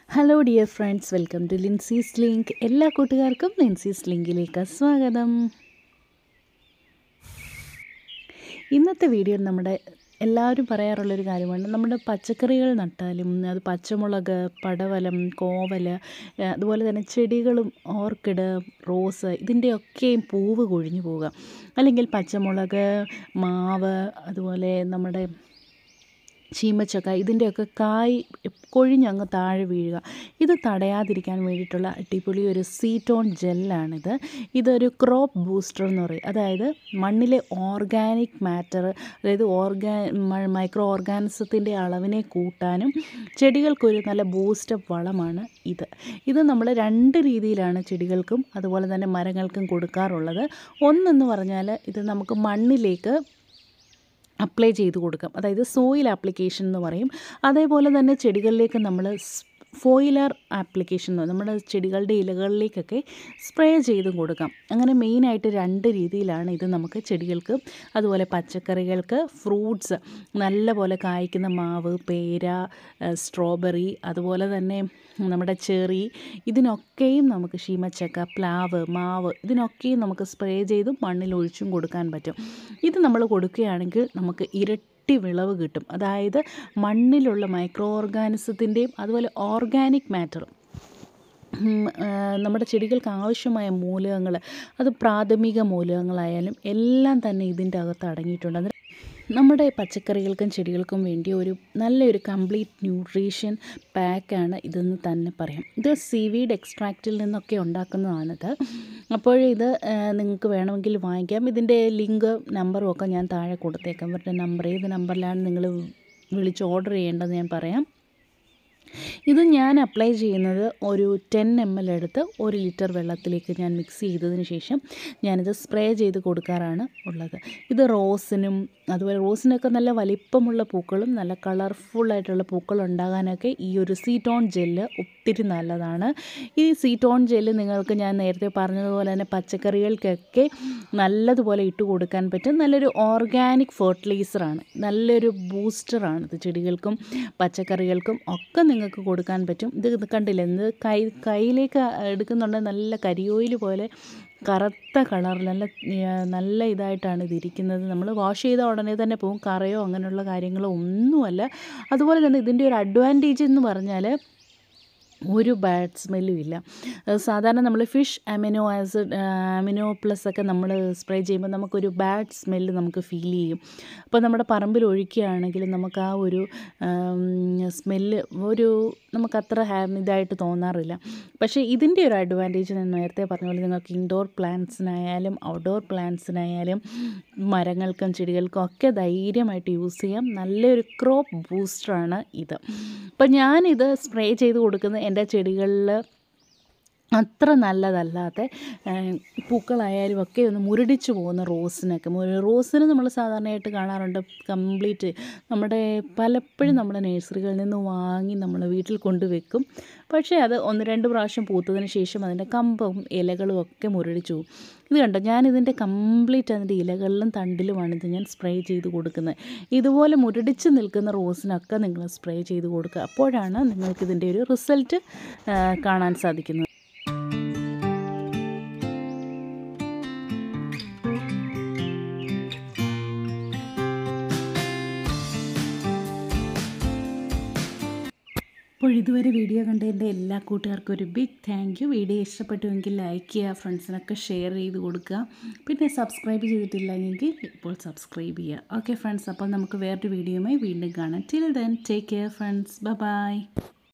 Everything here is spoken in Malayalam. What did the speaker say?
hello dear friends welcome to Linsy's link എല്ലാ കൂട്ടുകാർക്കും ലിൻസീസ് ലിങ്കിലേക്ക് സ്വാഗതം ഇന്നത്തെ വീഡിയോ നമ്മുടെ എല്ലാവരും പറയാറുള്ളൊരു കാര്യമാണ് നമ്മുടെ പച്ചക്കറികൾ നട്ടാലും അത് പച്ചമുളക് പടവലം കോവൽ ഏഹ് അതുപോലെ തന്നെ ചെടികളും ഓർക്കിഡ് റോസ് ഇതിൻ്റെയൊക്കെയും പൂവ് കൊഴിഞ്ഞു പോവുക അല്ലെങ്കിൽ പച്ചമുളക് മാവ് അതുപോലെ നമ്മുടെ ചീമച്ചക്ക ഇതിൻ്റെയൊക്കെ കായ് കൊഴിഞ്ഞങ്ങ് താഴെ വീഴുക ഇത് തടയാതിരിക്കാൻ വേണ്ടിയിട്ടുള്ള അടിപൊളി ഒരു സീറ്റോൺ ജെല്ലാണിത് ഇതൊരു ക്രോപ്പ് ബൂസ്റ്റർ എന്ന് പറയും അതായത് മണ്ണിലെ ഓർഗാനിക് മാറ്റർ അതായത് ഓർഗാ മൈക്രോ ഓർഗാനിസത്തിൻ്റെ അളവിനെ കൂട്ടാനും ചെടികൾക്കൊരു നല്ല ബൂസ്റ്റപ്പ് വളമാണ് ഇത് ഇത് നമ്മൾ രണ്ട് രീതിയിലാണ് ചെടികൾക്കും അതുപോലെ തന്നെ മരങ്ങൾക്കും കൊടുക്കാറുള്ളത് ഒന്നെന്ന് പറഞ്ഞാൽ ഇത് നമുക്ക് മണ്ണിലേക്ക് അപ്ലൈ ചെയ്ത് കൊടുക്കാം അതായത് സോയിൽ ആപ്ലിക്കേഷൻ എന്ന് പറയും അതേപോലെ തന്നെ ചെടികളിലേക്ക് നമ്മൾ ഫോയിലർ ആപ്ലിക്കേഷൻ എന്ന് നമ്മുടെ ചെടികളുടെ ഇലകളിലേക്കൊക്കെ സ്പ്രേ ചെയ്തും കൊടുക്കാം അങ്ങനെ മെയിനായിട്ട് രണ്ട് രീതിയിലാണ് ഇത് നമുക്ക് ചെടികൾക്ക് അതുപോലെ പച്ചക്കറികൾക്ക് ഫ്രൂട്ട്സ് നല്ലപോലെ കായ്ക്കുന്ന മാവ് പേര സ്ട്രോബെറി അതുപോലെ തന്നെ നമ്മുടെ ചെറി ഇതിനൊക്കെയും നമുക്ക് ശീമച്ചക്ക പ്ലാവ് മാവ് ഇതിനൊക്കെയും നമുക്ക് സ്പ്രേ ചെയ്തും മണ്ണിൽ ഒഴിച്ചും കൊടുക്കാൻ പറ്റും ഇത് നമ്മൾ കൊടുക്കുകയാണെങ്കിൽ നമുക്ക് ഇരട്ടി ഇരട്ടി വിളവ് കിട്ടും അതായത് മണ്ണിലുള്ള മൈക്രോ ഓർഗാനിസത്തിൻ്റെയും അതുപോലെ ഓർഗാനിക് മാറ്ററും നമ്മുടെ ചെടികൾക്ക് ആവശ്യമായ മൂലകങ്ങൾ അത് പ്രാഥമിക മൂലകങ്ങളായാലും എല്ലാം തന്നെ ഇതിൻ്റെ അകത്ത് അടങ്ങിയിട്ടുണ്ട് അത് നമ്മുടെ പച്ചക്കറികൾക്കും ചെടികൾക്കും വേണ്ടി ഒരു നല്ലൊരു കംപ്ലീറ്റ് ന്യൂട്രീഷൻ പാക്കാണ് ഇതെന്ന് തന്നെ പറയാം ഇത് സീവീഡ് എക്സ്ട്രാക്റ്റിൽ നിന്നൊക്കെ ഉണ്ടാക്കുന്നതാണിത് അപ്പോൾ ഇത് നിങ്ങൾക്ക് വേണമെങ്കിൽ വാങ്ങിക്കാം ഇതിൻ്റെ ലിങ്ക് നമ്പറും ഒക്കെ ഞാൻ താഴെ കൊടുത്തേക്കാം ഇവരുടെ നമ്പർ ഏത് നമ്പറിലാണ് നിങ്ങൾ വിളിച്ച് ഓർഡർ ചെയ്യേണ്ടത് ഞാൻ പറയാം ഇത് ഞാൻ അപ്ലൈ ചെയ്യുന്നത് ഒരു ടെൻ എം എൽ എടുത്ത് ഒരു ലിറ്റർ വെള്ളത്തിലേക്ക് ഞാൻ മിക്സ് ചെയ്തതിന് ശേഷം ഞാനിത് സ്പ്രേ ചെയ്ത് കൊടുക്കാറാണ് ഉള്ളത് ഇത് റോസിനും അതുപോലെ റോസിനൊക്കെ നല്ല വലിപ്പമുള്ള പൂക്കളും നല്ല കളർഫുള്ളായിട്ടുള്ള പൂക്കൾ ഉണ്ടാകാനൊക്കെ ഈ ഒരു സീറ്റോൺ ജെല്ല് ഒത്തിരി നല്ലതാണ് ഈ സീറ്റോൺ ജെല്ല് നിങ്ങൾക്ക് ഞാൻ നേരത്തെ പറഞ്ഞതുപോലെ തന്നെ പച്ചക്കറികൾക്കൊക്കെ നല്ലതുപോലെ ഇട്ട് കൊടുക്കാൻ പറ്റും നല്ലൊരു ഓർഗാനിക് ഫെർട്ടിലൈസറാണ് നല്ലൊരു ബൂസ്റ്ററാണ് ഇത് ചെടികൾക്കും പച്ചക്കറികൾക്കും ഒക്കെ നിങ്ങൾക്ക് കൊടുക്കാൻ പറ്റും ഇത് കണ്ടില്ലേ ഇത് കൈ കയ്യിലേക്ക് എടുക്കുന്നുണ്ടെങ്കിൽ നല്ല കരിയോയിൽ പോലെ കറുത്ത കളറിൽ നല്ല നല്ല ഇതായിട്ടാണ് ഇതിരിക്കുന്നത് നമ്മൾ വാഷ് ചെയ്ത ഉടനെ തന്നെ പോകും കറയോ അങ്ങനെയുള്ള കാര്യങ്ങളോ ഒന്നുമല്ല അതുപോലെ തന്നെ ഇതിൻ്റെ ഒരു അഡ്വാൻറ്റേജ് എന്ന് പറഞ്ഞാൽ ഒരു ബാഡ് സ്മെല്ലും ഇല്ല സാധാരണ നമ്മൾ fish amino acid amino plus ഒക്കെ നമ്മൾ സ്പ്രേ ചെയ്യുമ്പോൾ നമുക്കൊരു ബാഡ് സ്മെല്ല് നമുക്ക് ഫീൽ ചെയ്യും അപ്പോൾ നമ്മുടെ പറമ്പിൽ ഒഴിക്കുകയാണെങ്കിൽ നമുക്ക് ആ ഒരു സ്മെല്ല് ഒരു നമുക്കത്ര ഇതായിട്ട് തോന്നാറില്ല പക്ഷേ ഇതിൻ്റെ ഒരു അഡ്വാൻറ്റേജ് ഞാൻ നേരത്തെ പറഞ്ഞ പോലെ നിങ്ങൾക്ക് ഇൻഡോർ പ്ലാന്റ്സിനായാലും ഔട്ട്ഡോർ പ്ലാന്റ്സിനായാലും മരങ്ങൾക്കും ചെടികൾക്കും ഒക്കെ ധൈര്യമായിട്ട് യൂസ് ചെയ്യാം നല്ലൊരു ക്രോപ്പ് ബൂസ്റ്ററാണ് ഇത് അപ്പം ഞാനിത് സ്പ്രേ ചെയ്ത് കൊടുക്കുന്നത് എൻ്റെ ചെടികളിൽ അത്ര നല്ലതല്ലാത്ത പൂക്കളായാലും ഒക്കെ ഒന്ന് മുരടിച്ചു പോകുന്ന റോസിനൊക്കെ റോസിന് നമ്മൾ സാധാരണയായിട്ട് കാണാറുണ്ട് കംപ്ലീറ്റ് നമ്മുടെ പലപ്പോഴും നമ്മുടെ നഴ്സറികളിൽ നിന്ന് വാങ്ങി നമ്മൾ വീട്ടിൽ കൊണ്ടുവെക്കും പക്ഷേ അത് ഒന്ന് രണ്ട് പ്രാവശ്യം പൂത്തതിന് ശേഷം അതിൻ്റെ കമ്പും ഇലകളും ഒക്കെ മുരടിച്ചു പോകും ഇത് കണ്ടോ ഞാനിതിൻ്റെ കംപ്ലീറ്റ് അതിൻ്റെ ഇലകളിലും തണ്ടിലുമാണ് ഇത് ഞാൻ സ്പ്രേ ചെയ്ത് കൊടുക്കുന്നത് ഇതുപോലെ മുരടിച്ച് നിൽക്കുന്ന റോസിനൊക്കെ നിങ്ങൾ സ്പ്രേ ചെയ്ത് കൊടുക്കുക അപ്പോഴാണ് നിങ്ങൾക്കിതിൻ്റെ ഒരു റിസൾട്ട് കാണാൻ സാധിക്കുന്നത് അപ്പോൾ ഇതുവരെ വീഡിയോ കണ്ട എൻ്റെ എല്ലാ കൂട്ടുകാർക്കും ഒരു ബിഗ് താങ്ക് യു വീഡിയോ ഇഷ്ടപ്പെട്ടുവെങ്കിൽ ലൈക്ക് ചെയ്യുക ഫ്രണ്ട്സിനൊക്കെ ഷെയർ ചെയ്ത് കൊടുക്കുക പിന്നെ സബ്സ്ക്രൈബ് ചെയ്തിട്ടില്ലെങ്കിൽ ഇപ്പോൾ സബ്സ്ക്രൈബ് ചെയ്യുക ഓക്കെ ഫ്രണ്ട്സ് അപ്പോൾ നമുക്ക് വേറൊരു വീഡിയോയുമായി വീണ്ടും കാണാം till then take care friends by